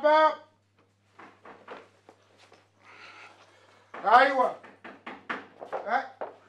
الباب ايوه أه.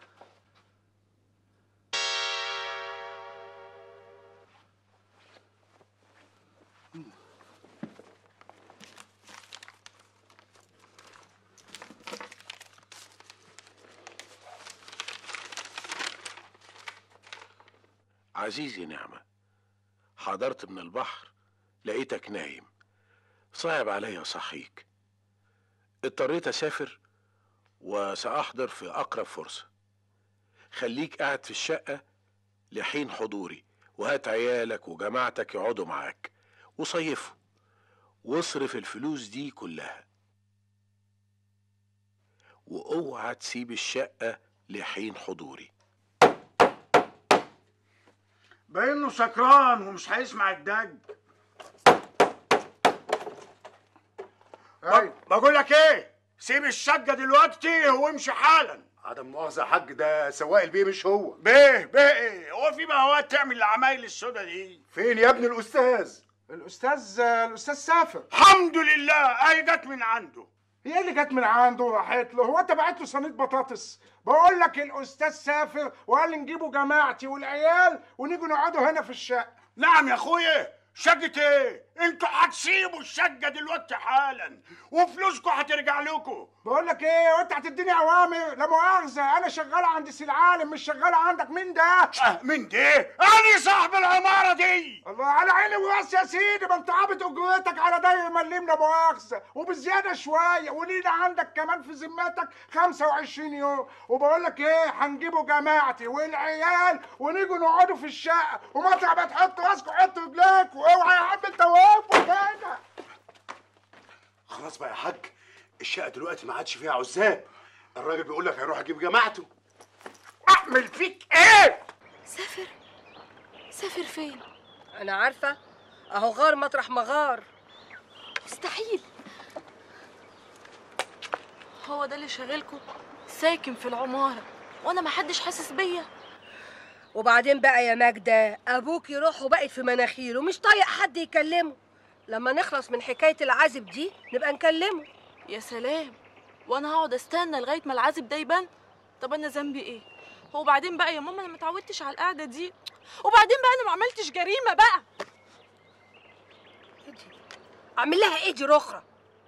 عزيزي نعمة حضرت من البحر لقيتك نايم صعب عليا صحيك اضطريت اسافر وساحضر في اقرب فرصة خليك قاعد في الشقة لحين حضوري وهات عيالك وجماعتك يقعدوا معاك وصيفوا واصرف الفلوس دي كلها واوعى تسيب الشقة لحين حضوري باينه سكران ومش هيسمع الدج ايوه بقول لك ايه سيب الشقه دلوقتي وامشي حالا عدم مؤاخذة يا حاج ده سواق البيه مش هو بيه بيه ايه هو في بهوات تعمل العمايل السودا دي فين يا ابن الأستاذ الاستاذ الاستاذ سافر الحمد لله اي جت من عنده هي اللي جت من عنده وراحت له هو انت بعت له صينيه بطاطس بقول لك الاستاذ سافر وقال لي نجيبوا جماعتي والعيال ونيجوا نقعدوا هنا في الشقه نعم يا اخويا شقة ايه؟ انتوا هتسيبوا الشقة دلوقتي حالا وفلوسكم هترجع لكم بقول لك ايه وانت هتديني اوامر لا مؤاخذه انا شغاله عند سي العالم مش شغاله عندك مين ده اه من ده؟ انا صاحب العمارة دي الله على عيني وراسي يا سيدي ما انت عابط اجرتك على داير مليم لا مؤاخذه وبزياده شويه ولينا عندك كمان في ذمتك 25 يوم وبقول لك ايه هنجيبوا جماعتي والعيال ونيجوا نقعدوا في الشقه ومطلع ما تحط راسكم حطوا رجليكوا اوعى يا عم انت واقف كده خلاص بقى يا حاج الشقة دلوقتي ما عادش فيها عزاب الراجل بيقول لك هيروح يجيب جماعته اعمل فيك ايه؟ سافر سافر فين انا عارفه اهو غار مطرح ما غار مستحيل هو ده اللي شاغلكم ساكن في العمارة وانا محدش حاسس بيا وبعدين بقى يا ماجدة أبوك يروح وبقت في مناخيره مش طايق حد يكلمه لما نخلص من حكاية العازب دي نبقى نكلمه يا سلام وانا هقعد استنى لغايه ما العازب ده يبان طب انا ذنبي ايه هو بعدين بقى يا ماما انا ما اتعودتش على القعده دي وبعدين بقى انا ما عملتش جريمه بقى أعمل لها إيه دي رخرة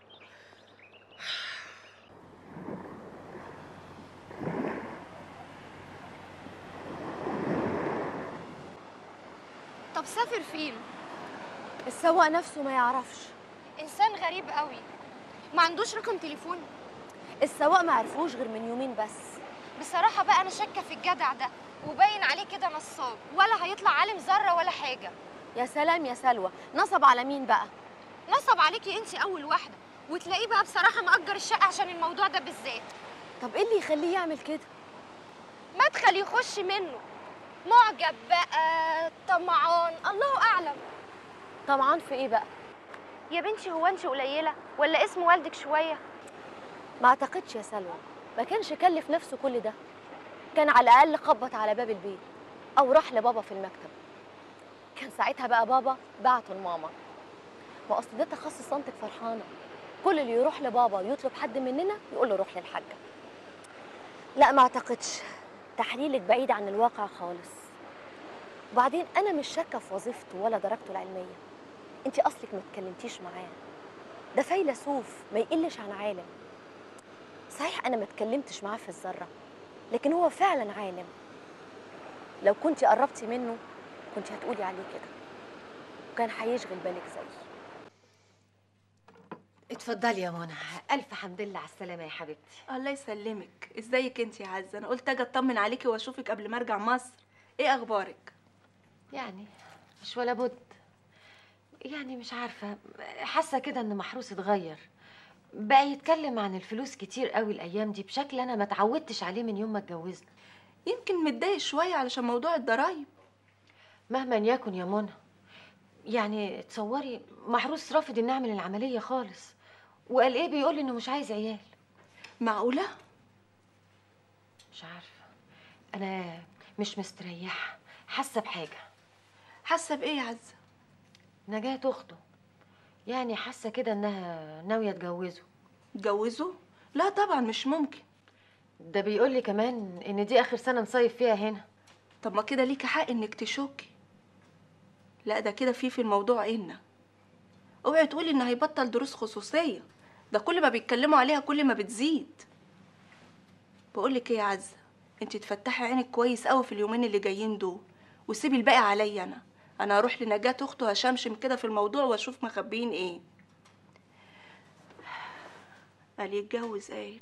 طب سافر فين السواق نفسه ما يعرفش انسان غريب قوي ما عندوش رقم تليفون السواق ما عرفوش غير من يومين بس بصراحه بقى انا شاكه في الجدع ده وباين عليه كده نصاب ولا هيطلع عالم ذره ولا حاجه يا سلام يا سلوى نصب على مين بقى نصب عليكي انت اول واحده وتلاقيه بقى بصراحه مأجر الشقه عشان الموضوع ده بالذات طب ايه اللي يخليه يعمل كده مدخل يخش منه معجب بقى طمعان الله اعلم طمعان في ايه بقى يا بنتي هو انت قليله ولا اسم والدك شويه ما اعتقدش يا سلوى ما كانش كلف نفسه كل ده كان على الاقل خبط على باب البيت او راح لبابا في المكتب كان ساعتها بقى بابا بعته لماما ما اصل ده تخصص صنتك فرحانه كل اللي يروح لبابا ويطلب حد مننا يقول له روح للحاجه لا ما اعتقدش تحليلك بعيد عن الواقع خالص وبعدين انا مش شاكه في وظيفته ولا درجته العلميه انت اصلك ما اتكلمتيش معاه ده فيلسوف ما يقلش عن عالم صحيح انا ما اتكلمتش معاه في الذره لكن هو فعلا عالم لو كنت قربتي منه كنت هتقولي عليه كده وكان هيشغل بالك زيي اتفضلي يا منى الف حمد لله على السلامه يا حبيبتي الله يسلمك ازيك انت يا عزه انا قلت اجي اطمن عليكي واشوفك قبل ما ارجع مصر ايه اخبارك يعني مش ولا بد يعني مش عارفه حاسه كده ان محروس اتغير بقى يتكلم عن الفلوس كتير قوي الايام دي بشكل انا ما اتعودتش عليه من يوم ما اتجوزنا يمكن متضايق شويه علشان موضوع الضرايب مهما يكن يا منى يعني تصوري محروس رافض ان اعمل العمليه خالص وقال ايه بيقول لي انه مش عايز عيال معقوله مش عارفه انا مش مستريحه حاسه بحاجه حاسه بايه يا عزه نجاة اخته يعني حاسه كده انها ناويه تجوزه اتجوزه لا طبعا مش ممكن ده بيقول لي كمان ان دي اخر سنه نصيف فيها هنا طب ما كده ليكي حق انك تشكي لا ده كده في في الموضوع ان اوعي تقولي ان هيبطل دروس خصوصيه ده كل ما بيتكلموا عليها كل ما بتزيد بقولك ايه يا عزه انت تفتحي عينك كويس قوي في اليومين اللي جايين دول وسيبي الباقي عليا انا انا هروح لنجاة اخته هشمشم كده في الموضوع واشوف مخبيين ايه قال يتجوز قايل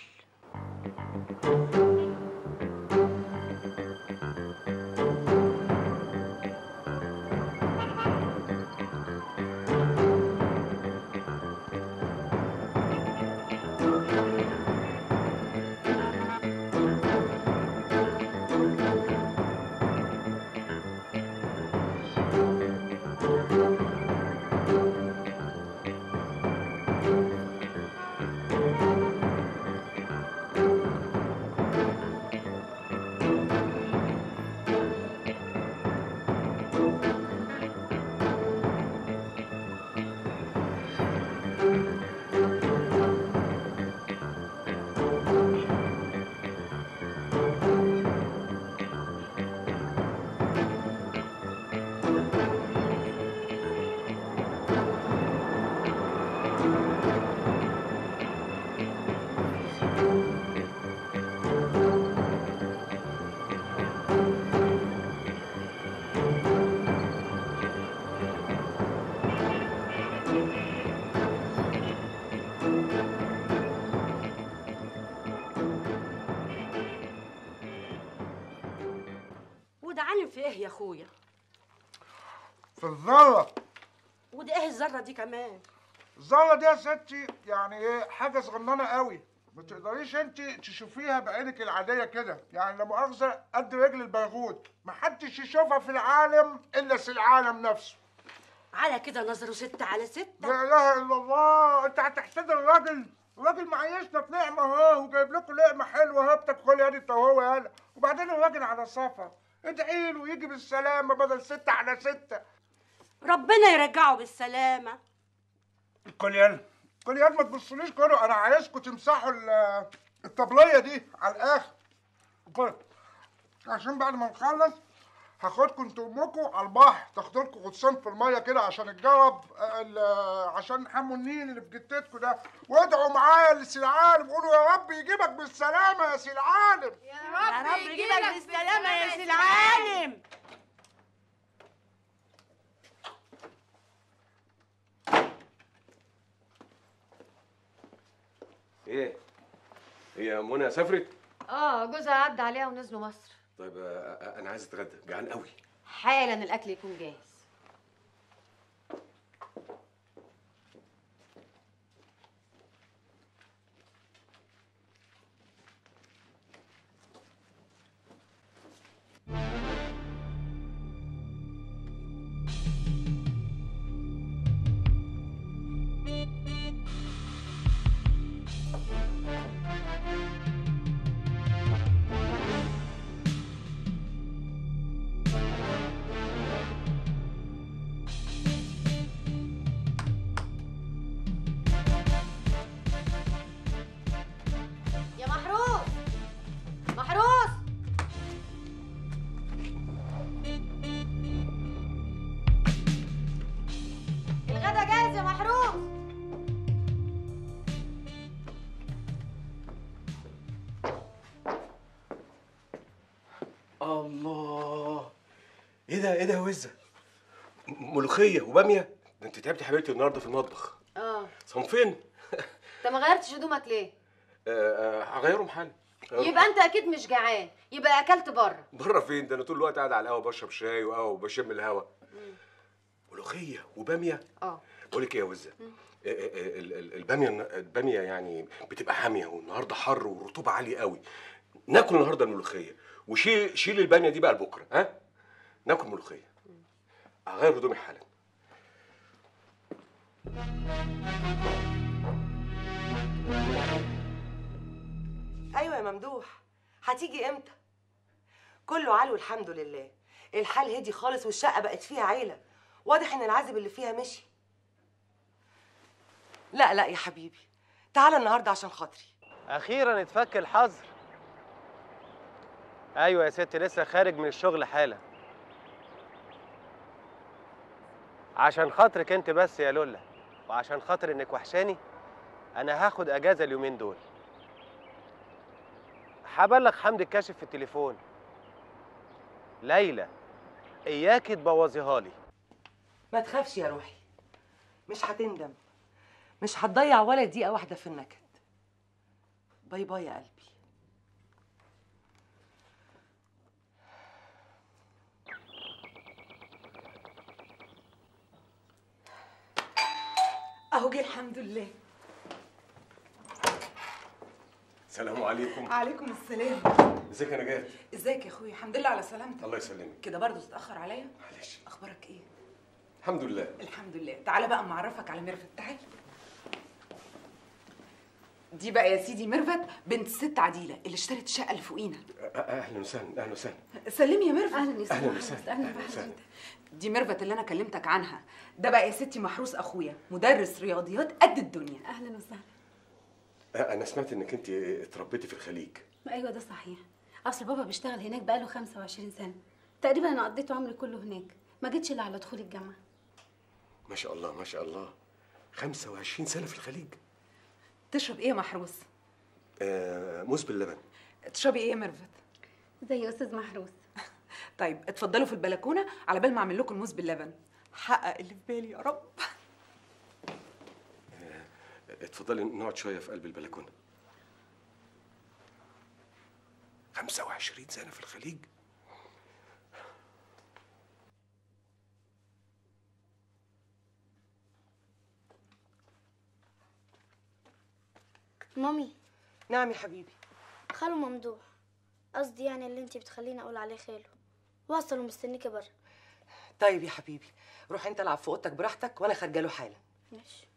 وده عالم في ايه يا اخويا في الذره وده ايه الذره دي كمان الذره دي يا ستي يعني ايه حاجه صغننه قوي ما تقدريش انت تشوفيها بعينك العاديه كده يعني لا مؤاخذه قد رجل البرغوث ما حدش يشوفها في العالم الا في العالم نفسه على كده نظره ستة على ستة لا اله الا الله انت هتحتاج الراجل الراجل معيشنا في نعمه اهو وجايب لكم لقمه حلوه اهو بتاكل يا انت وهو يالا وبعدين الراجل على سفر ادعي له يجي بالسلامه بدل ستة على ستة ربنا يرجعه بالسلامة كل يلا كل يلا ما تبصوليش كده انا عايزكم تمسحوا ال- الطبليه دي على الاخر كل عشان بعد ما نخلص هاخدكم انتوا وامكم على البحر تاخدوا لكم غطسان في الميه كده عشان الجرب آه، ال- عشان حموا النيل اللي في جتتكم ده وادعوا معايا لسي العالم قولوا يا رب يجيبك بالسلامه يا سي العالم يا رب يجيبك بالسلامة يا سي العالم ايه هي منى سافرت اه جوزها عدى عليها ونزلوا مصر طيب آه، انا عايز اتغدى جعان قوي حالا الاكل يكون جاهز يا محروس محروس الغدا جاهز يا محروس الله ايه ده ايه ده يا وزه م- ملوخيه وباميه ده انت تعبت يا حبيبتي النهارده في المطبخ اه صنفين انت ما غيرتش هدومك ليه آه، آه، هغيرهم حالا يبقى انت اكيد مش جعان يبقى اكلت بره بره فين ده انا طول الوقت قاعد على القهوه بشرب شاي وقهوه وبشم الهوا ملوخيه وباميه اه بقول لك ايه يا وزه آه، آه، آه، ال- ال- الباميه الباميه يعني بتبقى حاميه والنهارده حر والرطوبه عاليه قوي ناكل النهارده الملوخيه وشيل شيل الباميه دي بقى لبكره ها ناكل ملوخيه هغير هدومي حالا ايوه يا ممدوح هتيجي امتى كله علو الحمد لله الحال هدي خالص والشقه بقت فيها عيله واضح ان العازب اللي فيها مشي لا لا يا حبيبي تعالى النهارده عشان خاطري اخيرا اتفك الحظر ايوه يا ستي لسه خارج من الشغل حالا عشان خاطرك انت بس يا لولا وعشان خاطر انك وحشاني انا هاخد اجازه اليومين دول هبلغ حمد الكاشف في التليفون ليلى اياكي تبوظيها لي ما تخافش يا روحي مش هتندم مش هتضيع ولا دقيقه واحده في النكد باي باي يا قلبي اهو جه الحمد لله السلام عليكم عليكم السلام ازيك يا نجاة ازيك يا اخويا الحمد لله على سلامتك الله يسلمك كده برضه تتاخر عليا معلش اخبارك ايه الحمد لله الحمد لله تعالى بقى معرفك على ميرفت تعالى دي بقى يا سيدي ميرفت بنت الست عديله اللي اشترت الشقه اللي فوقينا أ- اهلا وسهلا اهلا وسهلا سلمي يا ميرفت اهلا وسهلا. أهلاً وسهلا. أهلاً وسهلا. دي ميرفت اللي انا كلمتك عنها ده بقى يا ستي محروس اخويا مدرس رياضيات قد الدنيا اهلا وسهلا أ- انا سمعت انك انت اتربيتي في الخليج ايوه ده صحيح اصل بابا بيشتغل هناك بقاله 25 سنه تقريبا انا قضيت عمري كله هناك ما جيتش الا على دخول الجامعه ما شاء الله ما شاء الله 25 سنه في الخليج تشرب ايه يا محروس آه موز باللبن تشربي ايه يا ميرفت زي استاذ محروس طيب اتفضلوا في البلكونه على بال ما اعمل لكم الموز باللبن حقق اللي في بالي يا رب اتفضلي نقعد شويه في قلب البلكونه 25 سنه في الخليج مامي نعم يا حبيبي خاله ممدوح قصدي يعني اللي انتي بتخليني اقول عليه خاله وصل ومستنيكي بره طيب يا حبيبي روح انت العب في اوضتك براحتك وانا خارجه له حالا ماشي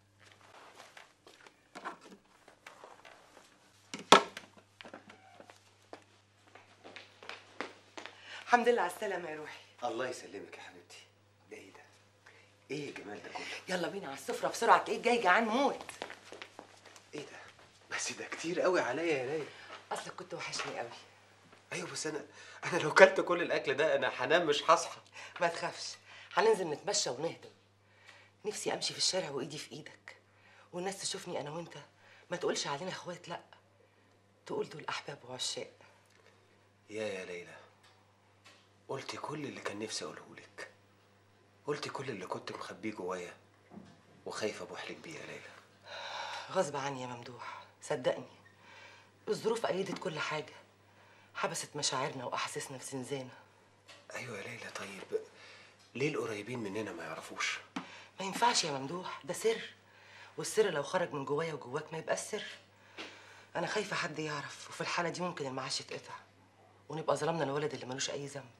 الحمد لله على السلامه يا روحي الله يسلمك يا حبيبتي ده ايه ده؟ ايه الجمال ده كله؟ يلا بينا على السفره بسرعه تلاقيك جاي جعان موت ايه ده؟ بس ده كتير قوي عليا يا ليلى اصلك كنت وحشني قوي ايوه بس انا انا لو كلت كل الاكل ده انا هنام مش هصحى ما تخافش هننزل نتمشى ونهدم نفسي امشي في الشارع وايدي في ايدك والناس تشوفني انا وانت ما تقولش علينا اخوات لا تقول دول احباب وعشاق يا يا ليلى قلتي كل اللي كان نفسي اقوله لك قلتي كل اللي كنت مخبيه جوايا وخايفه ابوح لك بيه يا ليلى غصب عني يا ممدوح صدقني الظروف أيدت كل حاجة حبست مشاعرنا وأحاسيسنا في زنزانة ايوه يا ليلى طيب ليه القريبين مننا ما يعرفوش ما ينفعش يا ممدوح ده سر والسر لو خرج من جوايا وجواك ما يبقى سر أنا خايفة حد يعرف وفي الحالة دي ممكن المعاش يتقطع ونبقى ظلمنا الولد اللي ملوش أي ذنب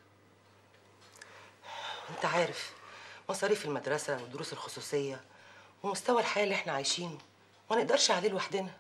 أنت عارف مصاريف المدرسة والدروس الخصوصية ومستوى الحياة اللي احنا عايشينه ما نقدرش عليه لوحدنا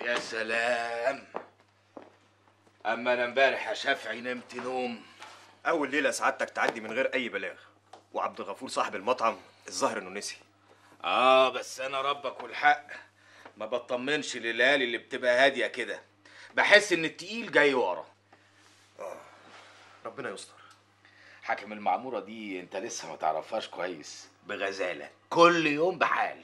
يا سلام اما انا امبارح يا شافعي نمت نوم اول ليله سعادتك تعدي من غير اي بلاغ وعبد الغفور صاحب المطعم الظاهر انه نسي اه بس انا ربك والحق ما بطمنش لليالي اللي بتبقى هاديه كده بحس ان التقيل جاي ورا ربنا يستر حاكم المعموره دي انت لسه ما تعرفهاش كويس بغزاله كل يوم بحال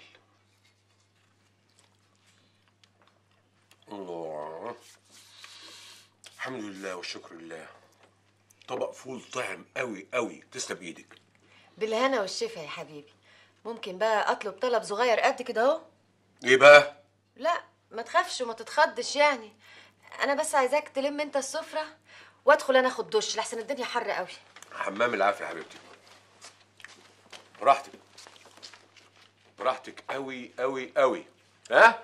الله الحمد لله والشكر لله طبق فول طعم قوي قوي تسلم ايدك بالهنا والشفا يا حبيبي ممكن بقى اطلب طلب صغير قد كده اهو ايه بقى لا ما تخافش وما تتخضش يعني انا بس عايزاك تلم انت السفره وادخل انا اخد دش لحسن الدنيا حر قوي حمام العافيه يا حبيبتي براحتك براحتك قوي قوي قوي ها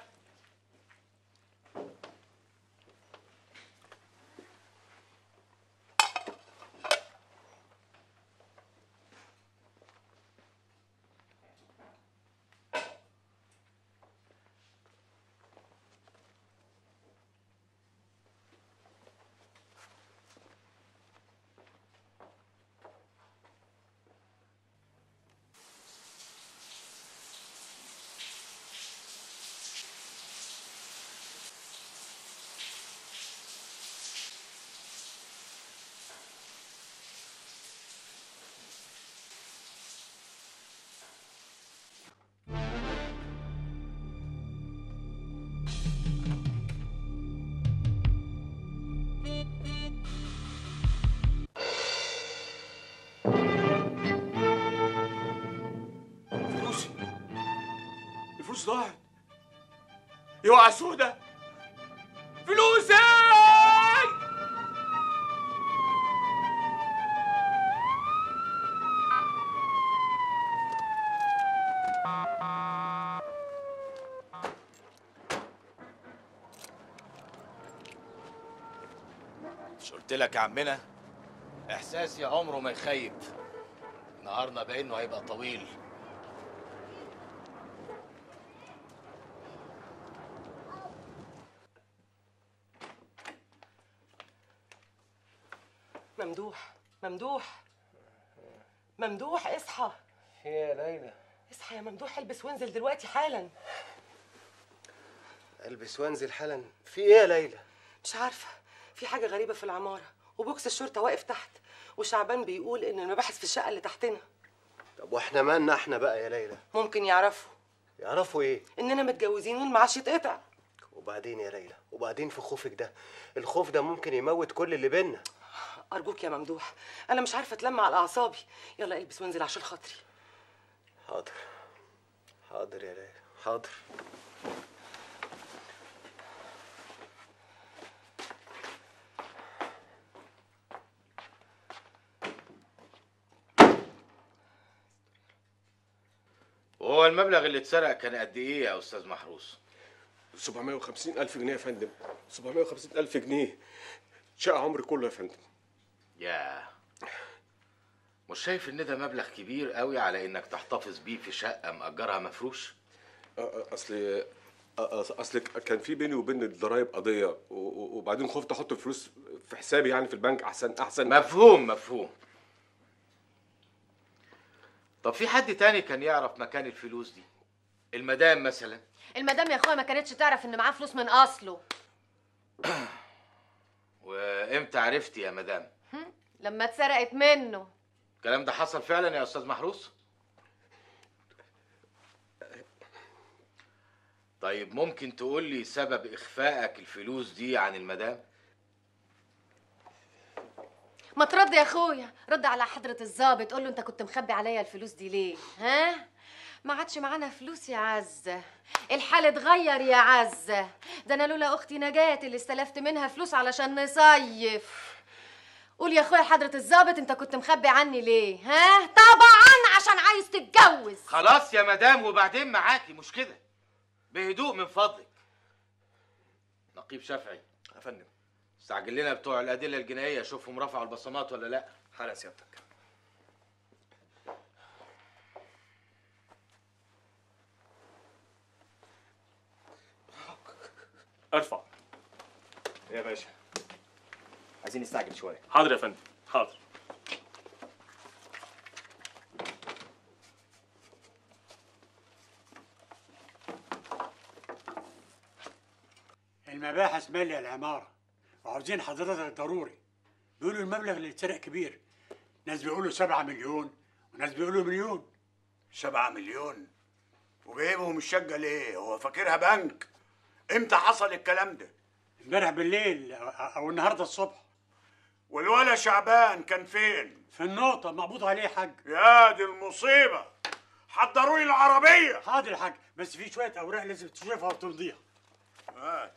فلوسي الفلوس ضاعت يوقع سودا فلوسي مش قلت لك يا عمنا احساسي عمره ما يخيب نهارنا بانه هيبقى طويل ممدوح ممدوح ممدوح اصحى يا ليلى اصحى يا ممدوح البس وانزل دلوقتي حالا البس وانزل حالا في ايه يا ليلى مش عارفه في حاجه غريبه في العماره وبوكس الشرطه واقف تحت وشعبان بيقول ان المباحث في الشقه اللي تحتنا طب واحنا مالنا احنا بقى يا ليلى ممكن يعرفوا يعرفوا ايه اننا متجوزين والمعاش يتقطع وبعدين يا ليلى وبعدين في خوفك ده الخوف ده ممكن يموت كل اللي بينا ارجوك يا ممدوح انا مش عارفه اتلم على اعصابي يلا البس وانزل عشان خاطري حاضر حاضر يا ليلى حاضر وهو المبلغ اللي اتسرق كان قد ايه يا استاذ محروس 750 ألف جنيه يا فندم 750 ألف جنيه شقة عمري كله يا فندم يا مش شايف ان ده مبلغ كبير قوي على انك تحتفظ بيه في شقه مأجرها مفروش أ- أ- اصل أ- أص- اصل كان في بيني وبين الضرايب قضيه و- و- وبعدين خفت احط الفلوس في حسابي يعني في البنك احسن احسن مفهوم مفهوم طب في حد تاني كان يعرف مكان الفلوس دي المدام مثلا المدام يا اخويا ما كانتش تعرف ان معاه فلوس من اصله وامتى عرفتي يا مدام لما اتسرقت منه الكلام ده حصل فعلا يا استاذ محروس طيب ممكن تقول لي سبب اخفائك الفلوس دي عن المدام ما ترد يا اخويا رد على حضرة الضابط قول له انت كنت مخبي عليا الفلوس دي ليه ها ما عادش معانا فلوس يا عزة الحال اتغير يا عزة ده انا لولا اختي نجاة اللي استلفت منها فلوس علشان نصيف قول يا اخويا حضرة الضابط انت كنت مخبي عني ليه ها طبعا عشان عايز تتجوز خلاص يا مدام وبعدين معاكي مش كده بهدوء من فضلك نقيب شافعي يا فندم استعجل لنا بتوع الادله الجنائيه شوفهم رفعوا البصمات ولا لا حالا سيادتك ارفع يا باشا عايزين نستعجل شويه حاضر يا فندم حاضر المباحث مالية العمارة وعاوزين حضرتك ضروري بيقولوا المبلغ اللي اتسرق كبير ناس بيقولوا سبعة مليون وناس بيقولوا مليون سبعة مليون وجايبهم الشقة ليه؟ هو فاكرها بنك؟ امتى حصل الكلام ده؟ امبارح بالليل أو- او النهارده الصبح والولا شعبان كان فين؟ في النقطة مقبوض عليه يا حاج يا دي المصيبة حضروا لي العربية حاضر يا حاج بس في شوية أوراق لازم تشوفها وتمضيها هات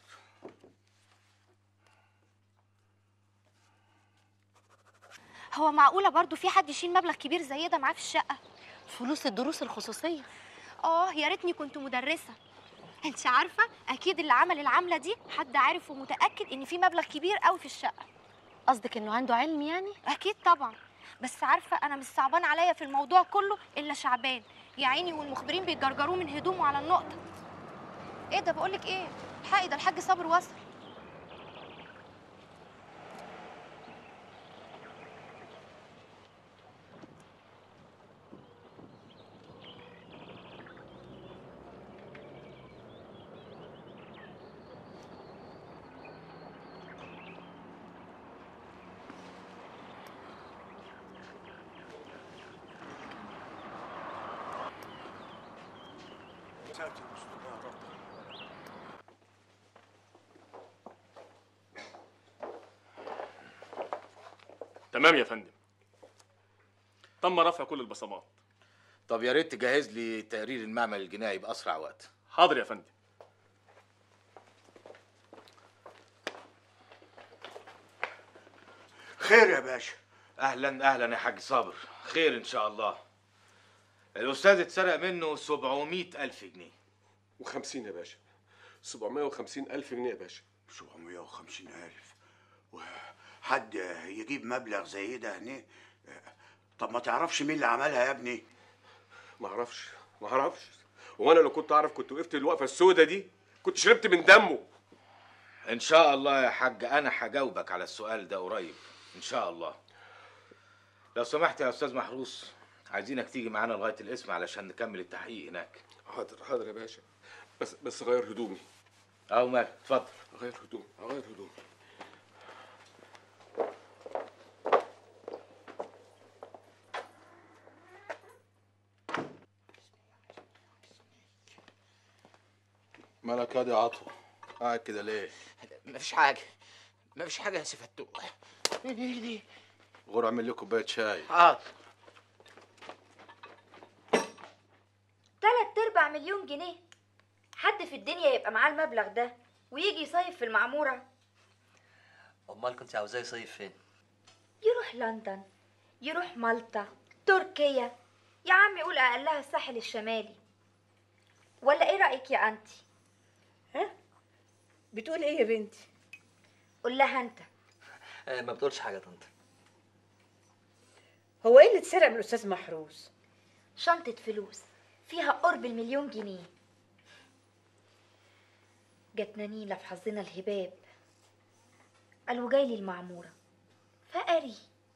هو معقولة برضو في حد يشيل مبلغ كبير زي ده معاه في الشقة فلوس الدروس الخصوصية اه يا ريتني كنت مدرسة انت عارفة اكيد اللي عمل العملة دي حد عارف ومتأكد ان في مبلغ كبير قوي في الشقة قصدك انه عنده علم يعني اكيد طبعا بس عارفة انا مش صعبان عليا في الموضوع كله الا شعبان يا عيني والمخبرين بيجرجروه من هدومه على النقطة ايه ده بقولك ايه الحقي ده الحاج صابر وصل تمام يا فندم تم رفع كل البصمات طب يا ريت تجهز لي تقرير المعمل الجنائي باسرع وقت حاضر يا فندم خير يا باشا اهلا اهلا يا حاج صابر خير ان شاء الله الاستاذ اتسرق منه 700 الف جنيه و50 يا باشا 750 ألف جنيه يا باشا 750 ألف حد يجيب مبلغ زي ده هنا طب ما تعرفش مين اللي عملها يا ابني ما اعرفش ما اعرفش وانا لو كنت اعرف كنت وقفت الوقفه السوداء دي كنت شربت من دمه ان شاء الله يا حاج انا هجاوبك على السؤال ده قريب ان شاء الله لو سمحت يا استاذ محروس عايزينك تيجي معانا لغايه القسم علشان نكمل التحقيق هناك حاضر حاضر يا باشا بس بس غير هدومي اهو مال اتفضل غير هدومي غير هدومي مالك يا دي عطوة قاعد كده ليه؟ مفيش حاجه مفيش حاجه يا سي فتوح ايه دي غور اعمل لي كوبايه شاي حاضر تلات ارباع مليون جنيه حد في الدنيا يبقى معاه المبلغ ده ويجي يصيف في المعمورة امال كنت عاوزاه يصيف فين يروح لندن يروح مالطا تركيا يا عم يقول اقلها الساحل الشمالي ولا ايه رأيك يا انتي ها بتقول ايه يا بنتي قول لها انت آه ما بتقولش حاجه طنط هو ايه اللي اتسرق من الاستاذ محروس شنطة فلوس فيها قرب المليون جنيه جاتنا نيلة في حظنا الهباب قالوا جاي لي المعمورة فقري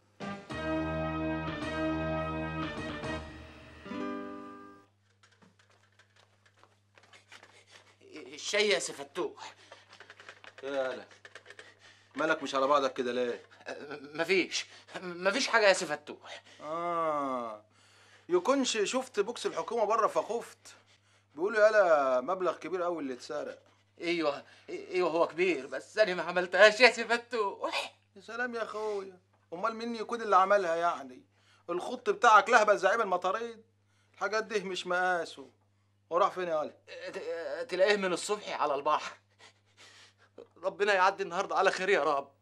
الشاي يا سي فتوح يالا مالك مش على بعضك كده ليه؟ مفيش مفيش حاجه يا سي فتوح اه يكونش شفت بوكس الحكومه بره فخفت بيقولوا يالا مبلغ كبير قوي اللي اتسرق ايوه ايوه هو كبير بس انا ما عملتهاش يا سي فتوح يا سلام يا اخويا امال مين يكون اللي عملها يعني الخط بتاعك لهبه زعيم المطاريد الحاجات دي مش مقاسه وراح فين يا علي تلاقيه من الصبح على البحر ربنا يعدي النهارده على خير يا رب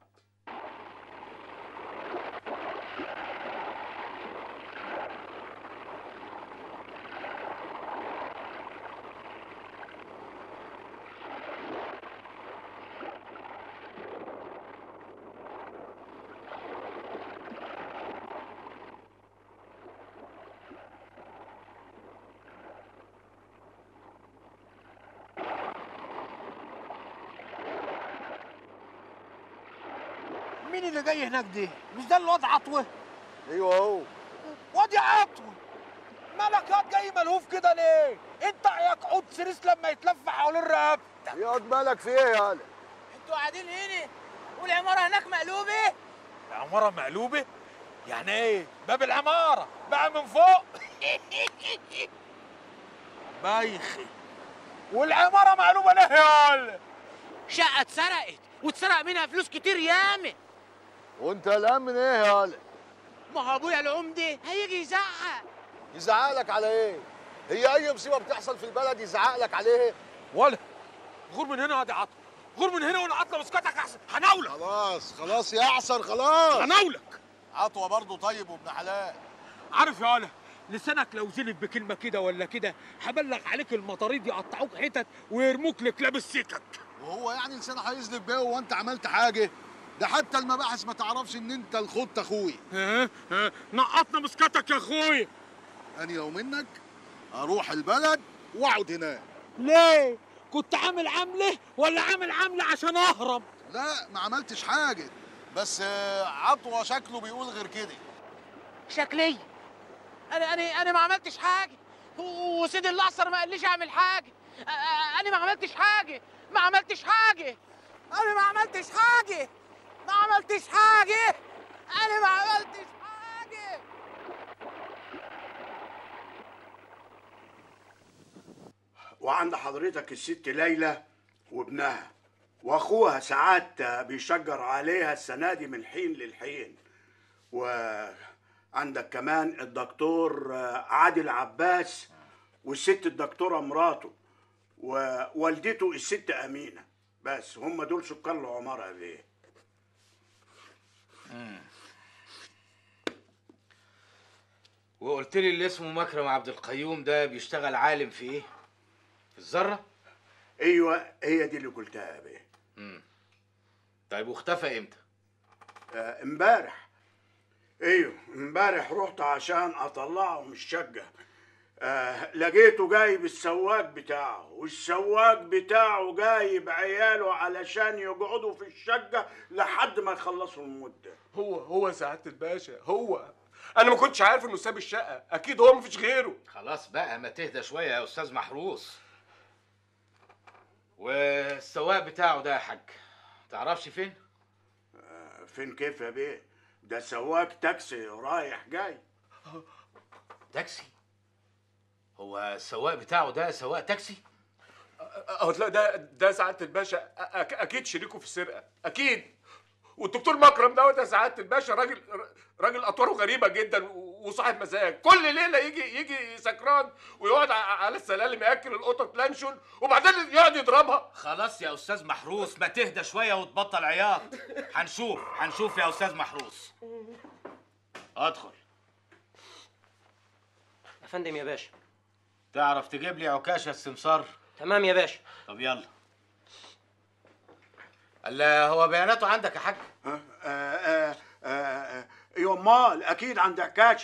مين اللي جاي هناك دي مش ده الواد عطوه ايوه هو واد يا عطوه مالك ياض جاي ملهوف كده ليه انت ياك عود سريس لما يتلف حوالين رقبتك ياض مالك في ايه يالا انتوا قاعدين هنا والعماره هناك مقلوبه العماره مقلوبه يعني ايه باب العماره بقى من فوق بايخي والعماره مقلوبه ليه يالا شقه اتسرقت واتسرق منها فلوس كتير ياما وانت قلقان من ايه يالا ما هو ابويا العمده هيجي يزعق يزعق لك على ايه هي اي مصيبه بتحصل في البلد يزعق لك عليها ولا غور من هنا يا عطل غور من هنا وانا عطله مسكتك احسن هناولك خلاص خلاص يا اعصر خلاص هناولك عطوه برضه طيب وابن حلال عارف يا ولا لسانك لو زلت بكلمه كده ولا كده هبلغ عليك المطاريد يقطعوك حتت ويرموك لكلاب السكك وهو يعني لسانه هيزلف بيه وانت عملت حاجه ده حتى المباحث ما تعرفش ان انت الخط اخوي ها ها نقطنا مسكتك يا اخويا انا لو منك اروح البلد واقعد هناك ليه كنت عامل عمله ولا عامل عمله عشان اهرب لا ما عملتش حاجه بس آه، عطوه شكله بيقول غير كده شكلي انا انا انا ما عملتش حاجه و- وسيد الاعصر ما قاليش اعمل حاجه أ- أ- انا ما عملتش حاجه ما عملتش حاجه انا ما عملتش حاجه ما عملتش حاجه انا ما عملتش حاجه وعند حضرتك الست ليلى وابنها واخوها ساعات بيشجر عليها السنه دي من حين للحين وعندك كمان الدكتور عادل عباس والست الدكتوره مراته ووالدته الست امينه بس هم دول سكان العماره يا بيه وقلت لي اللي اسمه مكرم عبد القيوم ده بيشتغل عالم في ايه؟ في الذرة؟ ايوه هي دي اللي قلتها يا بيه امم طيب واختفى امتى؟ آه، امبارح ايوه امبارح رحت عشان اطلعه من الشقه آه لقيته جايب السواق بتاعه والسواق بتاعه جايب عياله علشان يقعدوا في الشقه لحد ما يخلصوا المده هو هو سعاده الباشا هو انا ما كنتش عارف انه ساب الشقه اكيد هو مفيش غيره خلاص بقى ما تهدى شوية يا أستاذ محروس والسواق بتاعه ده يا حاج تعرفش فين؟ آه فين كيف يا بيه ده سواق تاكسي رايح جاي تاكسي هو السواق بتاعه ده سواق تاكسي؟ اهو تلاقي ده ده سعاده الباشا أ- أك- اكيد شريكه في السرقه اكيد والدكتور مكرم دوت يا سعاده الباشا راجل راجل اطواره غريبه جدا و- وصاحب مزاج كل ليله يجي يجي سكران ويقعد ع- على السلالم ياكل القطط لانشون وبعدين يقعد يضربها خلاص يا أستاذ محروس ما تهدى شوية وتبطل عياط هنشوف هنشوف يا أستاذ محروس ادخل يا فندم يا باشا تعرف تجيب لي عكاشة السمسار؟ تمام يا باشا طب يلا الا هو بياناته عندك يا حاج آه آه آه آه ايوه امال اكيد عند عكاشه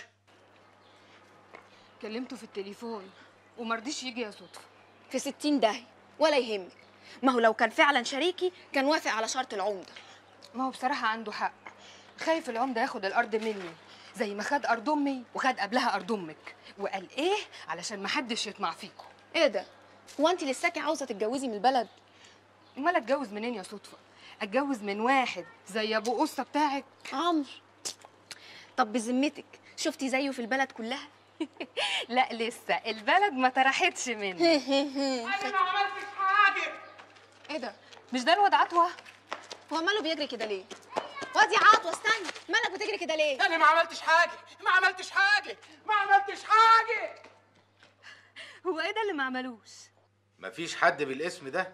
كلمته في التليفون ومرضيش يجي يا صدفة في ستين داهية ولا يهمك ما هو لو كان فعلا شريكي كان وافق على شرط العمدة ما هو بصراحة عنده حق خايف العمدة ياخد الأرض مني زي ما خد أرض أمي وخد قبلها أرض أمك وقال إيه علشان محدش يطمع فيكم ايه ده هو انت لساكي عاوزة تتجوزي من البلد امال اتجوز منين يا صدفة اتجوز من واحد زي ابو قصة بتاعك عمرو طب بذمتك شفتي زيه في البلد كلها لا لسه البلد ما طرحتش منه انا ما عملتش حاجه ايه ده مش ده الواد عطوة هو ماله بيجري كده ليه وادي عطوة استني مالك بتجري كده ليه انا ما عملتش حاجه ما عملتش حاجه ما عملتش حاجه هو ايه ده اللي ما عملوش مفيش حد بالاسم ده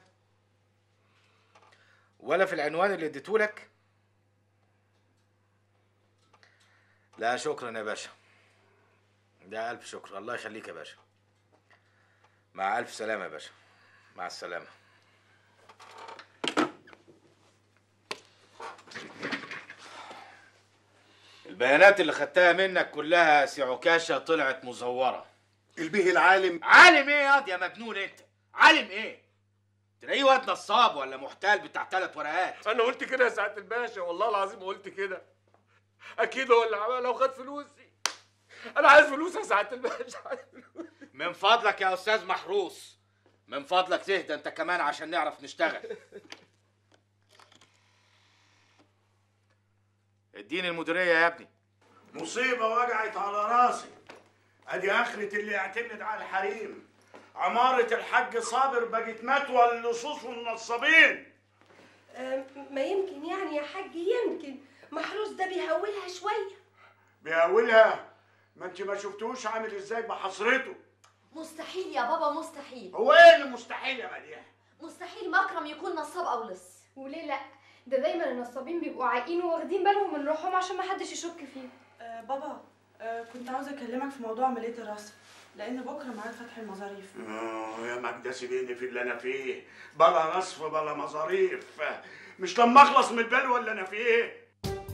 ولا في العنوان اللي اديتهولك لا شكرا يا باشا ده ألف شكر الله يخليك يا باشا مع ألف سلامة يا باشا مع السلامة البيانات اللي خدتها منك كلها يا سي عكاشة طلعت مزورة البيه العالم عالم ايه ياض يا مجنون انت عالم ايه تلاقيه واد نصاب ولا محتال بتاع ثلاث ورقات انا قلت كده يا سعاده الباشا والله العظيم قلت كده اكيد هو اللي عملها وخد فلوسي انا عايز فلوس يا سعاده الباشا عايز فلوس. من فضلك يا استاذ محروس من فضلك تهدى انت كمان عشان نعرف نشتغل اديني المديريه يا ابني مصيبة وقعت على راسي ادي اخرة اللي يعتمد على الحريم عمارة الحاج صابر بقت متوى اللصوص والنصابين آه، ما يمكن يعني يا حاج يمكن محروس ده بيهولها شويه بيقولها ما انت ما شفتوش عامل ازاي بحصرته مستحيل يا بابا مستحيل هو ايه اللي مستحيل يا مديح مستحيل مكرم يكون نصاب او لص وليه لا ده دايما النصابين بيبقوا عاقين وواخدين بالهم من روحهم عشان ما حدش يشك فيه آه بابا آه كنت عاوزه اكلمك في موضوع عمليه الرسم لان بكره ميعاد فتح المظاريف اه يا مجدة سيبيني في اللي انا فيه بلا نصف بلا مصاريف مش لما اخلص من البلوه اللي انا فيه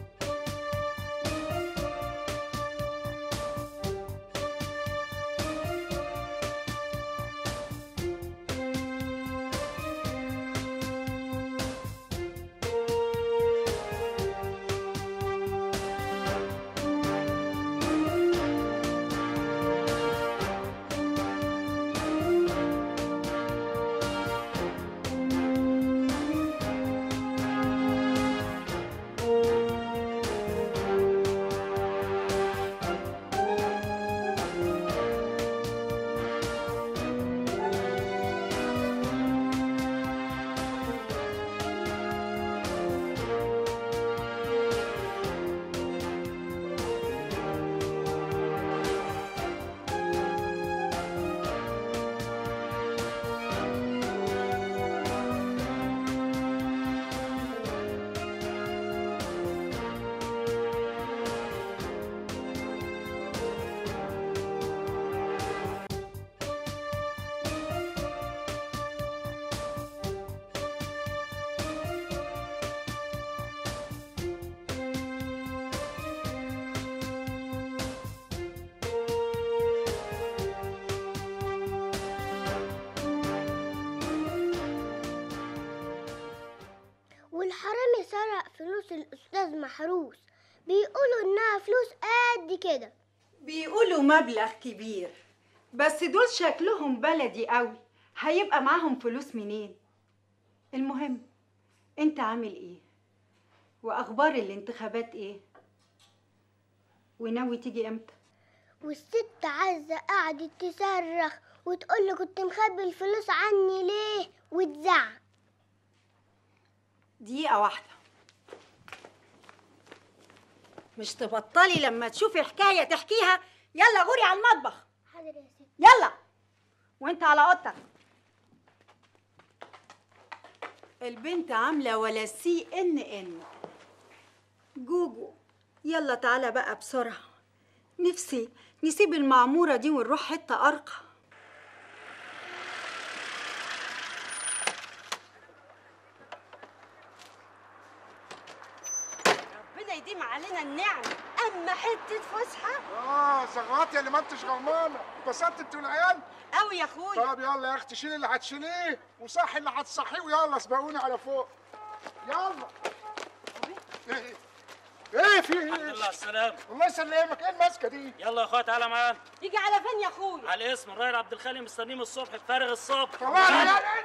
والحرامي سرق فلوس الأستاذ محروس بيقولوا إنها فلوس قد كده بيقولوا مبلغ كبير بس دول شكلهم بلدي قوي هيبقى معاهم فلوس منين المهم انت عامل ايه واخبار الانتخابات ايه وناوي تيجي امتى والست عزة قعدت تصرخ وتقول له كنت مخبي الفلوس عني ليه وتزعق دقيقة واحدة مش تبطلي لما تشوفي حكاية تحكيها يلا غوري على المطبخ حاضر يا ست يلا وانت على اوضتك البنت عاملة ولا سي ان ان جوجو يلا تعالى بقى بسرعة نفسي نسيب المعمورة دي ونروح حتة أرقى ربنا يديم علينا النعم أما حتة فسحة اه زغرات يا اللي ما انتش غلطانه اتبسطت انت والعيال قوي يا اخويا طب يلا يا اختي شيلي اللي هتشيليه وصحي اللي هتصحيه ويلا سبقوني على فوق يلا ايه ايه في ايه الحمد لله على السلامة الله يسلمك ايه الماسكه دي يلا يا اخويا تعالى معانا يجي على فين يا اخويا على الاسم الراجل عبد الخالق مستنيه من الصبح بفارغ الصبر طلع العيال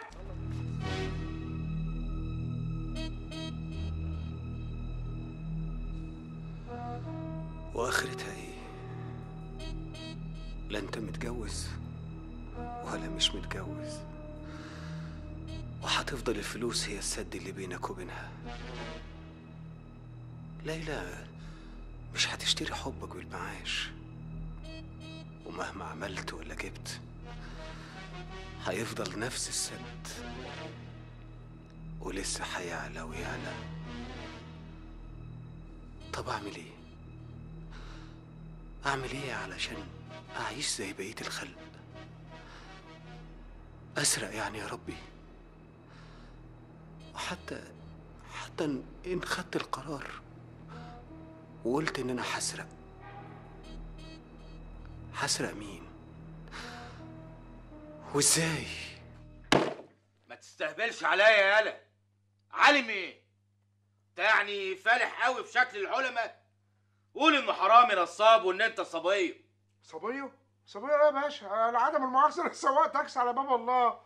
واخرتها ايه لا انت متجوز ولا مش متجوز وهتفضل الفلوس هي السد اللي بينك وبينها ليلى مش هتشتري حبك بالمعاش ومهما عملت ولا جبت هيفضل نفس السد ولسه هيعلى ويعلى طب اعمل ايه اعمل ايه علشان اعيش زي بقيه الخلق اسرق يعني يا ربي وحتى حتى ان إن خدت القرار وقلت ان انا هسرق هسرق مين وازاي ما تس... تستهبلش عليا يالا عالم ايه انت يعني فالح قوي في شكل العلماء قول انه حرامي نصاب وان انت صبيه صبيه صبيه ايه يا باشا على عدم المؤاخذه انا سواق تاكسي على باب الله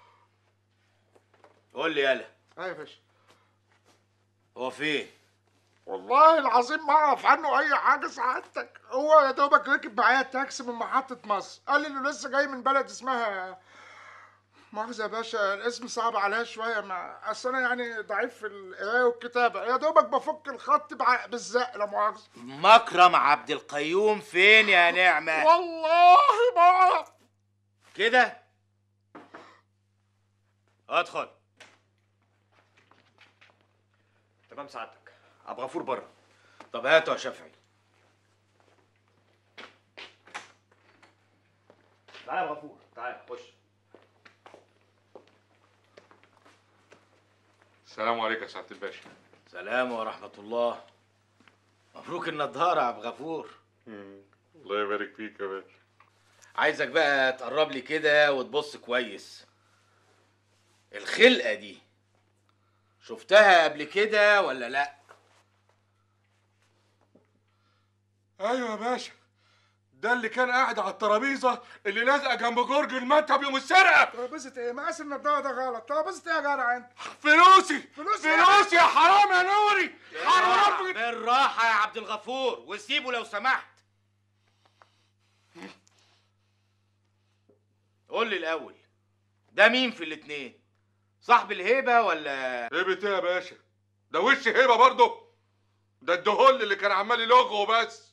قول لي يالا ايه يا باشا هو فين والله العظيم ما اعرف عنه اي حاجه سعادتك هو يا دوبك ركب معايا التاكسي من محطه مصر قال لي انه لسه جاي من بلد اسمها مؤاخذة يا باشا الاسم صعب عليا شوية مع أصل أنا يعني ضعيف في القراية والكتابة يا دوبك بفك الخط بع... بالزق لا مؤاخذة مكرم عبد القيوم فين يا نعمه والله ما أعرف كده ادخل تمام سعادتك عبد الغفور بره طب هاته يا شافعي تعالى يا غفور تعالى خش السلام عليكم يا سعاده الباشا سلام ورحمه الله مبروك النضاره يا عبد الغفور الله يبارك فيك يا باشا عايزك بقى تقرب لي كده وتبص كويس الخلقه دي شفتها قبل كده ولا لا أيوة يا باشا ده اللي كان قاعد على الترابيزة اللي لازقة جنب جورج المكتب يوم السرقة ترابيزة إيه؟ مقاس النضارة ده غلط ترابيزة إيه يا جدع أنت؟ فلوسي فلوسي فلوسي يا حرام يا نوري حرام بالراحه يا عبد الغفور وسيبه لو سمحت قول لي الاول ده مين في الاتنين صاحب الهيبه ولا هيبة ايه يا باشا ده وش هيبه برضه ده الدهول اللي كان عمال يلغه بس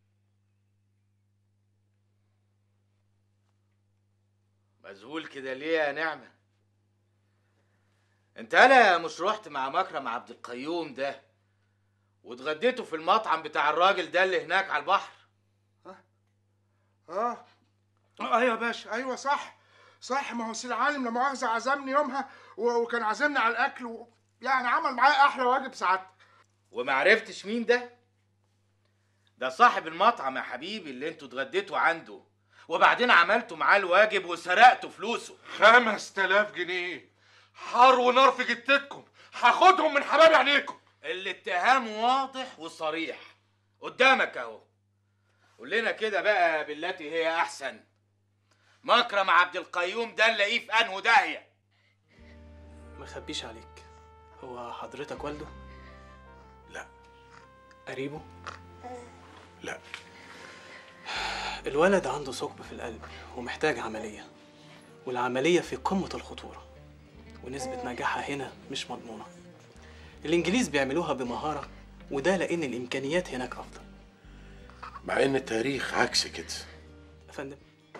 مذهول كده ليه يا نعمة؟ انت هلا مش رحت مع مكرم عبد القيوم ده واتغديتوا في المطعم بتاع الراجل ده اللي هناك على البحر اه اه ايوه يا باشا ايوه صح صح ما هو سي العالم لا مؤاخذه عزمني يومها و- وكان عازمني على الاكل و... يعني عمل معايا احلى واجب سعادتك وما عرفتش مين ده؟ ده صاحب المطعم يا حبيبي اللي انتوا اتغديتوا عنده وبعدين عملتوا معاه الواجب وسرقتوا فلوسه خمس تلاف جنيه حار ونار في جتتكم هاخدهم من حباب عينيكم الاتهام واضح وصريح قدامك اهو قول لنا كده بقى بالتي هي احسن مكرم عبد القيوم ده نلاقيه في انه داهيه ما اخبيش عليك هو حضرتك والده لا قريبه لا الولد عنده ثقب في القلب ومحتاج عملية والعملية في قمة الخطورة ونسبة نجاحها هنا مش مضمونة الإنجليز بيعملوها بمهارة وده لأن الإمكانيات هناك أفضل مع ان التاريخ عكس كده يا فندم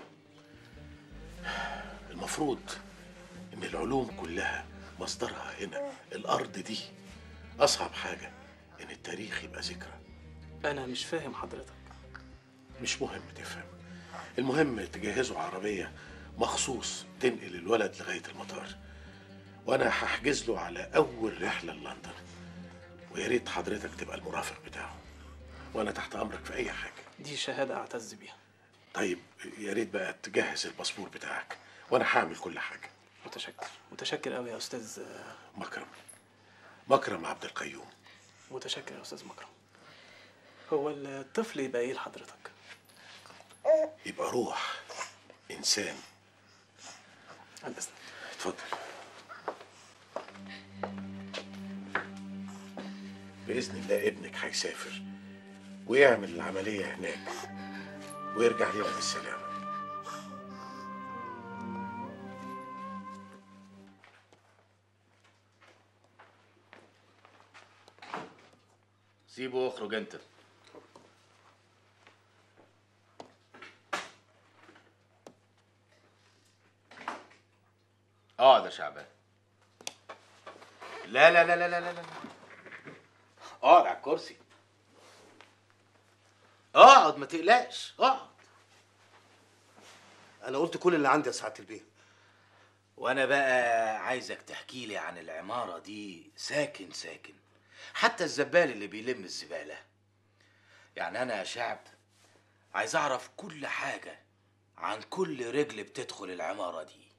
المفروض ان العلوم كلها مصدرها هنا الارض دي اصعب حاجه ان التاريخ يبقى ذكرى أنا مش فاهم حضرتك مش مهم تفهم المهم تجهزوا عربيه مخصوص تنقل الولد لغايه المطار وانا هحجز له على اول رحله لندن ويا ريت حضرتك تبقى المرافق بتاعه وانا تحت امرك في اي حاجه دي شهادة أعتز بيها طيب يا ريت بقى تجهز الباسبور بتاعك وانا هعمل كل حاجه متشكر متشكر أوي يا أستاذ مكرم مكرم عبد القيوم متشكر يا أستاذ مكرم هو الطفل يبقى إيه لحضرتك؟ يبقى روح انسان على الإذن اتفضل باذن الله ابنك هيسافر ويعمل العمليه هناك ويرجع لنا بالسلامه سيبه واخرج انت اقعد يا شعبان لا لا لا لا لا لا لا اقعد على الكرسي اقعد ما تقلقش اقعد انا قلت كل اللي عندي يا سعاده البيه وانا بقى عايزك تحكي لي عن العمارة دي ساكن ساكن حتى الزبال اللي بيلم الزبالة يعني انا يا شعب عايز اعرف كل حاجة عن كل رجل بتدخل العمارة دي